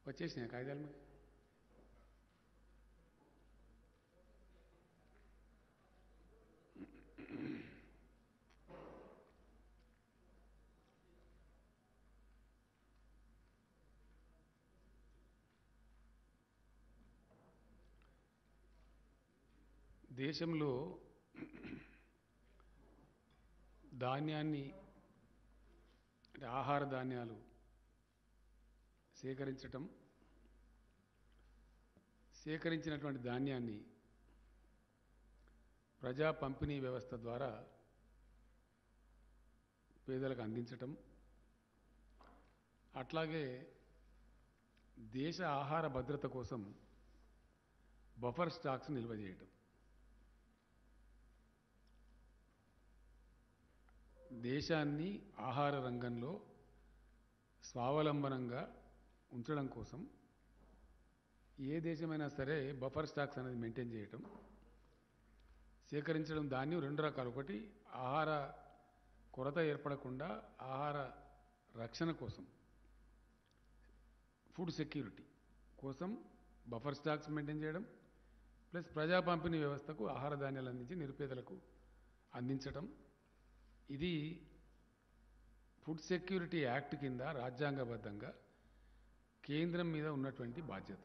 వచ్చేసినాయి కాగితాలు మరి దేశంలో ధాన్యాన్ని అంటే ఆహార ధాన్యాలు సేకరించటం సేకరించినటువంటి ధాన్యాన్ని ప్రజా పంపిణీ వ్యవస్థ ద్వారా పేదలకు అందించటం అట్లాగే దేశ ఆహార భద్రత కోసం బఫర్ స్టాక్స్ నిల్వ చేయటం దేశాన్ని ఆహార రంగంలో స్వావలంబనంగా ఉంచడం కోసం ఏ దేశమైనా సరే బఫర్ స్టాక్స్ అనేది మెయింటైన్ చేయటం సేకరించడం ధాన్యం రెండు రకాలు ఒకటి ఆహార కొరత ఏర్పడకుండా ఆహార రక్షణ కోసం ఫుడ్ సెక్యూరిటీ కోసం బఫర్ స్టాక్స్ మెయింటైన్ చేయడం ప్లస్ ప్రజా పంపిణీ వ్యవస్థకు ఆహార ధాన్యాలు అందించి నిరుపేదలకు అందించటం ఇది ఫుడ్ సెక్యూరిటీ యాక్ట్ కింద రాజ్యాంగబద్ధంగా కేంద్రం మీద ఉన్నటువంటి బాధ్యత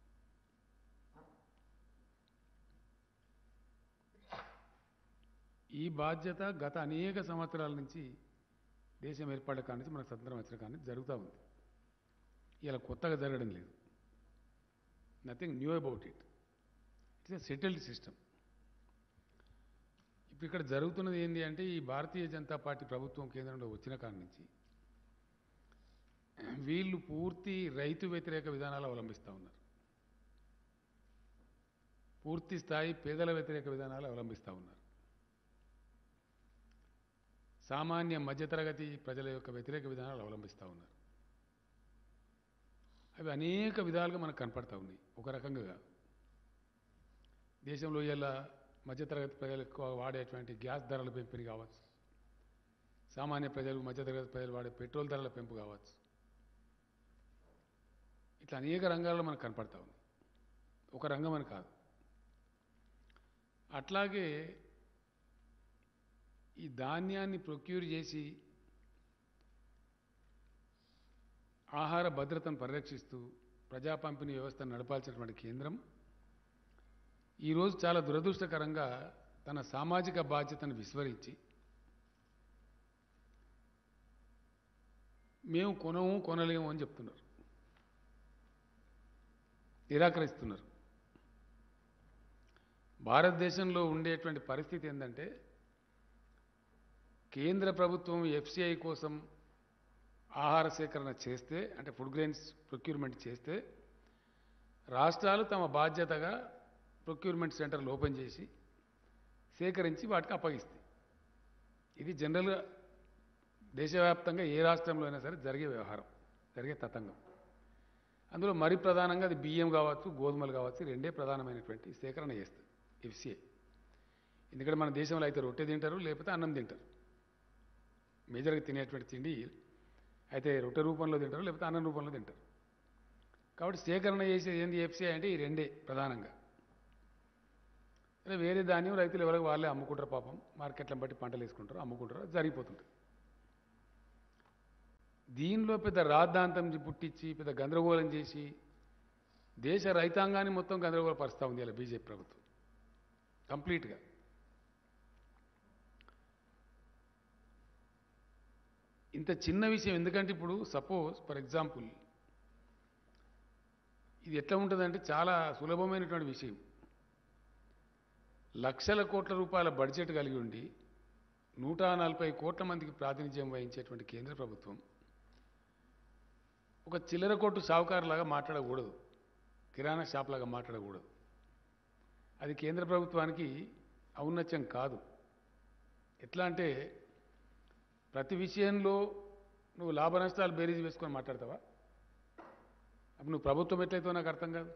ఈ బాధ్యత గత అనేక సంవత్సరాల నుంచి దేశం ఏర్పడ్డ కాడి నుంచి మనకు స్వతంత్రం వచ్చిన కాడి నుంచి జరుగుతూ ఉంది ఇలా కొత్తగా జరగడం లేదు nothing new about it it's a settled system ఇప్పుడు ఇక్కడ జరుగుతున్నది ఏంటి అంటే ఈ భారతీయ జనతా పార్టీ ప్రభుత్వం కేంద్రంలో వచ్చిన కాడి నుంచి వీళ్ళు పూర్తి రైతు వ్యతిరేక విధానాలు అవలంబిస్తూ ఉన్నారు పూర్తి స్థాయి పేదల వ్యతిరేక విధానాలు అవలంబిస్తూ ఉన్నారు సామాన్య మధ్యతరగతి ప్రజల యొక్క వ్యతిరేక విధానాలు అవలంబిస్తూ ఉన్నారు అవి అనేక విధాలుగా మనకు కనపడతా ఉన్నాయి ఒక రకంగా కాదు. దేశంలో ఇలా మధ్యతరగతి ప్రజలు ఎక్కువ వాడేటువంటి గ్యాస్ ధరల పెంపుని కావచ్చు సామాన్య ప్రజలు మధ్యతరగతి ప్రజలు వాడే పెట్రోల్ ధరల పెంపు కావచ్చు ఇట్లా అనేక రంగాల్లో మనకు కనపడతా ఉంది ఒక రంగం అని కాదు అట్లాగే ఈ ధాన్యాన్ని ప్రొక్యూర్ చేసి ఆహార భద్రతను పరిరక్షిస్తూ ప్రజా పంపిణీ వ్యవస్థను నడపాల్సినటువంటి కేంద్రం ఈరోజు చాలా దురదృష్టకరంగా తన సామాజిక బాధ్యతను విస్మరించి మేము కొనము కొనలేము అని చెప్తున్నారు నిరాకరిస్తున్నారు భారతదేశంలో ఉండేటువంటి పరిస్థితి ఏంటంటే కేంద్ర ప్రభుత్వం ఎఫ్సిఐ కోసం ఆహార సేకరణ చేస్తే అంటే ఫుడ్ గ్రెయిన్స్ ప్రొక్యూర్మెంట్ చేస్తే రాష్ట్రాలు తమ బాధ్యతగా ప్రొక్యూర్మెంట్ సెంటర్లు ఓపెన్ చేసి సేకరించి వాటికి అప్పగిస్తాయి ఇది జనరల్గా దేశవ్యాప్తంగా ఏ రాష్ట్రంలో అయినా సరే జరిగే వ్యవహారం జరిగే తతంగం అందులో మరి ప్రధానంగా అది బియ్యం కావచ్చు గోధుమలు కావచ్చు రెండే ప్రధానమైనటువంటి సేకరణ చేస్తుంది ఎఫ్సిఐ ఎందుకంటే మన దేశంలో అయితే రొట్టె తింటారు లేకపోతే అన్నం తింటారు మేజర్గా తినేటువంటి తిండి అయితే రొట్టె రూపంలో తింటారు లేకపోతే అన్నం రూపంలో తింటారు కాబట్టి సేకరణ చేసేది ఏంది ఎఫ్సిఐ అంటే ఈ రెండే ప్రధానంగా అదే వేరే ధాన్యం రైతులు ఎవరికి వాళ్ళే అమ్ముకుంటారు పాపం మార్కెట్లను బట్టి పంటలు వేసుకుంటారు అమ్ముకుంటారు అది జరిగిపోతుంటుంది దీనిలో పెద్ద రాద్ధాంతం పుట్టించి పెద్ద గందరగోళం చేసి దేశ రైతాంగాన్ని మొత్తం గందరగోళపరుస్తూ ఉంది ఇలా బీజేపీ ప్రభుత్వం కంప్లీట్గా ఇంత చిన్న విషయం ఎందుకంటే ఇప్పుడు సపోజ్ ఫర్ ఎగ్జాంపుల్ ఇది ఎట్లా ఉంటుందంటే చాలా సులభమైనటువంటి విషయం లక్షల కోట్ల రూపాయల బడ్జెట్ కలిగి ఉండి నూట నలభై కోట్ల మందికి ప్రాతినిధ్యం వహించేటువంటి కేంద్ర ప్రభుత్వం ఒక చిల్లర కొట్టు షావుకారులాగా మాట్లాడకూడదు కిరాణా షాప్ లాగా మాట్లాడకూడదు అది కేంద్ర ప్రభుత్వానికి ఔన్నత్యం కాదు ఎట్లా అంటే ప్రతి విషయంలో నువ్వు లాభ నష్టాలు బేరీజ్ వేసుకొని మాట్లాడతావా అప్పుడు నువ్వు ప్రభుత్వం ఎట్లయితే నాకు అర్థం కాదు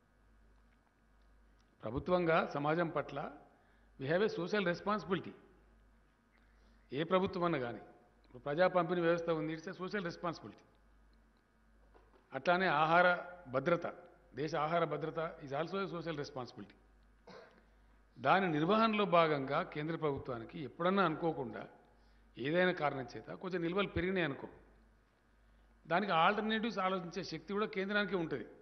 ప్రభుత్వంగా సమాజం పట్ల we have a social responsibility ఏ ప్రభుత్వం అన్నా కానీ ఇప్పుడు ప్రజా పంపిణీ వ్యవస్థ ఉంది ఇట్స్ ఏ సోషల్ రెస్పాన్సిబిలిటీ అట్లానే ఆహార భద్రత దేశ ఆహార భద్రత ఈజ్ ఆల్సో సోషల్ రెస్పాన్సిబిలిటీ దాని నిర్వహణలో భాగంగా కేంద్ర ప్రభుత్వానికి ఎప్పుడన్నా అనుకోకుండా ఏదైనా కారణం చేత కొంచెం నిల్వలు పెరిగినాయి అనుకో దానికి ఆల్టర్నేటివ్స్ ఆలోచించే శక్తి కూడా కేంద్రానికి ఉంటుంది